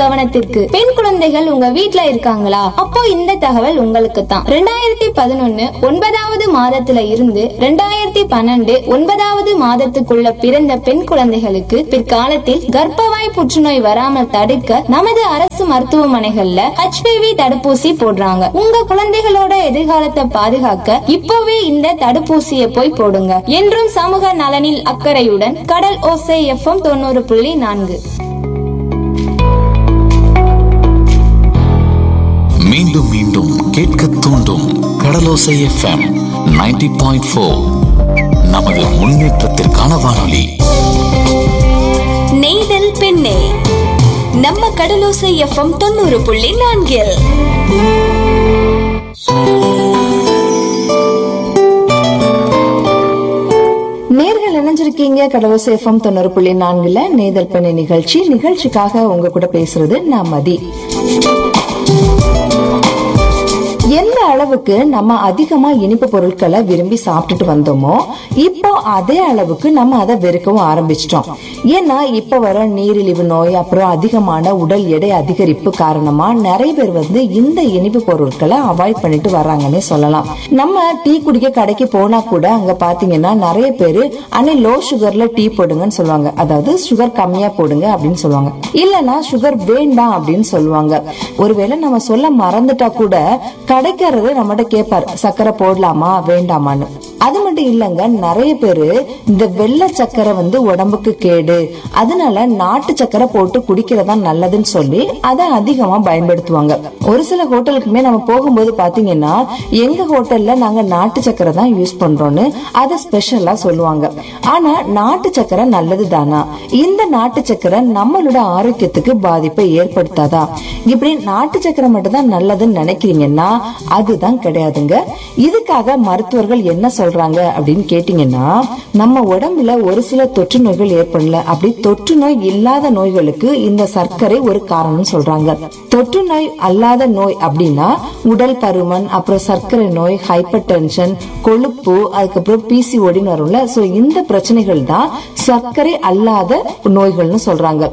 கவனத்திற்கு பெண் குழந்தைகள் உங்க வீட்ல இருக்காங்களா அப்போ இந்த தகவல் உங்களுக்கு தான் ரெண்டாயிரத்தி பதினொன்னு ஒன்பதாவது மாதத்துல இருந்து ரெண்டாயிரத்தி பன்னெண்டு ஒன்பதாவது மாதத்துக்குள்ள பிறந்த பெண் குழந்தைகளுக்கு பிற்காலத்தில் கர்ப்பவாய் புற்றுநோய் வராமல் தடுக்க நமது அரசு மருத்துவமனைகள்ல HPV தடுப்பூசி போடுறாங்க உங்க குழந்தைகளோட எதிர்காலத்தை பாதுகாக்க இப்பவே இந்த தடுப்பூசியை போய் போடுங்க என்றும் சமூக நலனில் அக்கறையுடன் கடல் ஓசை எஃப்எம் தொண்ணூறு புள்ளி நான்கு மீண்டும் மீண்டும் கேட்க தூண்டும் கடலோசை எஃப்எம் 90.4 பாயிண்ட் நமது முன்னேற்றத்திற்கான வானொலி நெய்தல் பெண்ணே நம்ம கடலோசை எஃப்எம் தொண்ணூறு புள்ளி நான்கில் நேர்கள் இணைஞ்சிருக்கீங்க கடலோசை எஃப்எம் தொண்ணூறு புள்ளி நான்குல நேதல் பெண்ணை நிகழ்ச்சி நிகழ்ச்சிக்காக உங்க கூட பேசுறது நான் மதி எந்த அளவுக்கு நம்ம அதிகமா இனிப்பு பொருட்களை விரும்பி சாப்பிட்டுட்டு வந்தோமோ இப்போ அதே அளவுக்கு நம்ம அதை வெறுக்கவும் ஆரம்பிச்சிட்டோம் ஏன்னா இப்ப வர நீரிழிவு நோய் அப்புறம் அதிகமான உடல் எடை அதிகரிப்பு காரணமா நிறைய பேர் வந்து இந்த இனிப்பு பொருட்களை அவாய்ட் பண்ணிட்டு வர்றாங்கன்னே சொல்லலாம் நம்ம டீ குடிக்க கடைக்கு போனா கூட அங்க பாத்தீங்கன்னா நிறைய பேரு அன்னை லோ சுகர்ல டீ போடுங்கன்னு சொல்லுவாங்க அதாவது சுகர் கம்மியா போடுங்க அப்படின்னு சொல்லுவாங்க இல்லனா சுகர் வேண்டாம் அப்படின்னு சொல்லுவாங்க ஒருவேளை நம்ம சொல்ல மறந்துட்டா கூட கடைக்காரரு நம்மகிட்ட கேட்பாரு சர்க்கரை போடலாமா வேண்டாமான்னு அது மட்டும் இல்லைங்க நிறைய பேரு இந்த வெள்ளை சக்கரை வந்து உடம்புக்கு கேடு அதனால நாட்டு சக்கரை போட்டு குடிக்கிறதா நல்லதுன்னு சொல்லி அதை அதிகமா பயன்படுத்துவாங்க ஒரு சில ஹோட்டலுக்குமே நம்ம போகும்போது பாத்தீங்கன்னா எங்க ஹோட்டல்ல நாங்க நாட்டு சக்கரை தான் யூஸ் பண்றோம்னு அதை ஸ்பெஷலா சொல்லுவாங்க ஆனா நாட்டு சக்கரை நல்லது தானா இந்த நாட்டு சக்கரை நம்மளோட ஆரோக்கியத்துக்கு பாதிப்பை ஏற்படுத்தாதா இப்படி நாட்டு சக்கரை மட்டும் தான் நல்லதுன்னு நினைக்கிறீங்கன்னா அதுதான் கிடையாதுங்க இதுக்காக மருத்துவர்கள் என்ன சொல்றாங்க அப்படின்னு கேட்டீங்கன்னா நம்ம உடம்புல ஒரு சில தொற்று நோய்கள் ஏற்படல அப்படி தொற்று நோய் இல்லாத நோய்களுக்கு இந்த சர்க்கரை ஒரு காரணம் சொல்றாங்க தொற்று நோய் அல்லாத நோய் அப்படின்னா உடல் பருமன் அப்புறம் சர்க்கரை நோய் ஹைப்பர் டென்ஷன் கொழுப்பு அதுக்கப்புறம் பிசிஓடின்னு வரும்ல சோ இந்த பிரச்சனைகள் தான் சர்க்கரை அல்லாத நோய்கள்னு சொல்றாங்க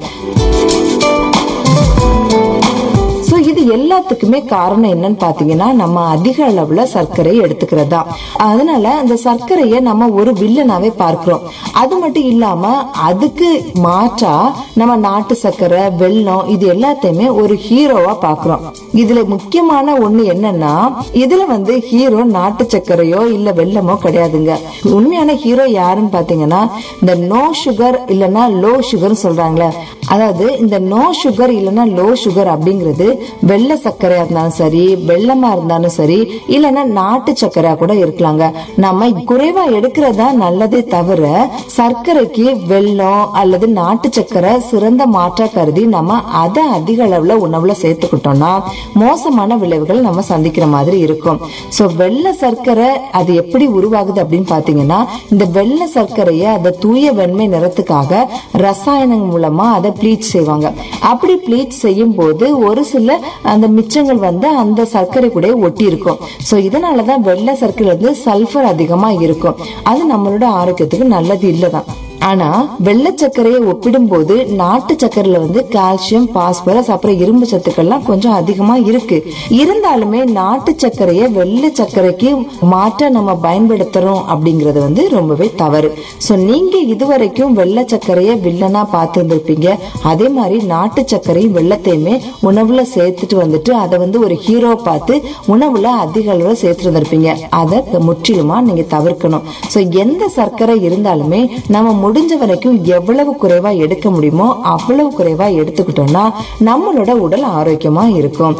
சோ இது எல்லாத்துக்குமே காரணம் என்னன்னு பாத்தீங்கன்னா நம்ம அதிக அளவுல சர்க்கரை எடுத்துக்கிறது தான் அதனால அந்த சர்க்கரையை நம்ம ஒரு வில்லனாவே பார்க்கிறோம் அது மட்டும் இல்லாம அதுக்கு மாற்றா நம்ம நாட்டு சர்க்கரை வெல்லம் இது எல்லாத்தையுமே ஒரு ஹீரோவா பாக்குறோம் இதுல முக்கியமான ஒண்ணு என்னன்னா இதுல வந்து ஹீரோ நாட்டு சர்க்கரையோ இல்ல வெல்லமோ கிடையாதுங்க உண்மையான ஹீரோ யாருன்னு பாத்தீங்கன்னா இந்த நோ சுகர் இல்லனா லோ சுகர் சொல்றாங்களே அதாவது இந்த நோ சுகர் இல்லனா லோ சுகர் அப்படிங்கிறது வெள்ளை சர்க்கரையா இருந்தாலும் சரி வெள்ளமா இருந்தாலும் சரி இல்லனா நாட்டு சர்க்கரையா கூட இருக்கலாங்க நம்ம குறைவா எடுக்கிறதா நல்லதே தவிர சர்க்கரைக்கு வெல்லம் அல்லது நாட்டு சர்க்கரை சிறந்த மாற்றா கருதி நம்ம அதை அதிக அளவுல உணவுல சேர்த்துக்கிட்டோம்னா மோசமான விளைவுகள் நம்ம சந்திக்கிற மாதிரி இருக்கும் சோ வெள்ளை சர்க்கரை அது எப்படி உருவாகுது அப்படின்னு பாத்தீங்கன்னா இந்த வெள்ளை சர்க்கரையை அதை தூய வெண்மை நிறத்துக்காக ரசாயனம் மூலமா அதை ப்ளீச் செய்வாங்க அப்படி ப்ளீச் செய்யும் போது ஒரு சில அந்த மிச்சங்கள் வந்து அந்த சர்க்கரை கூட ஒட்டி இருக்கும் சோ இதனாலதான் வெள்ளை சர்க்கரை வந்து சல்ஃபர் அதிகமா இருக்கும் அது நம்மளோட ஆரோக்கியத்துக்கு நல்லது இல்லதான் ஆனா வெள்ளை சர்க்கரையை ஒப்பிடும்போது நாட்டு சர்க்கரையில வந்து கால்சியம் பாஸ்பரஸ் அப்புறம் இரும்பு சத்துக்கள்லாம் கொஞ்சம் அதிகமா இருக்கு இருந்தாலுமே நாட்டு சர்க்கரையை வெள்ளை சர்க்கரைக்கு மாற்ற நம்ம பயன்படுத்துறோம் அப்படிங்கறது வந்து ரொம்பவே தவறு சோ நீங்க இதுவரைக்கும் வெள்ளை சர்க்கரையை வில்லனா பார்த்து இருந்திருப்பீங்க அதே மாதிரி நாட்டு சர்க்கரையும் வெள்ளத்தையுமே உணவுல சேர்த்துட்டு வந்துட்டு அதை வந்து ஒரு ஹீரோ பார்த்து உணவுல அதிக அளவுல சேர்த்து வந்திருப்பீங்க அதை முற்றிலுமா நீங்க தவிர்க்கணும் சோ எந்த சர்க்கரை இருந்தாலுமே நம்ம முடிஞ்ச வரைக்கும் எவ்வளவு குறைவா எடுக்க முடியுமோ அவ்வளவு குறைவா எடுத்துக்கிட்டோம்னா நம்மளோட உடல் ஆரோக்கியமா இருக்கும்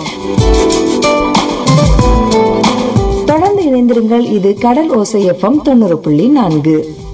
தொடர்ந்து இணைந்திருங்கள் இது கடல் ஓசை எஃப்எம் தொண்ணூறு புள்ளி நான்கு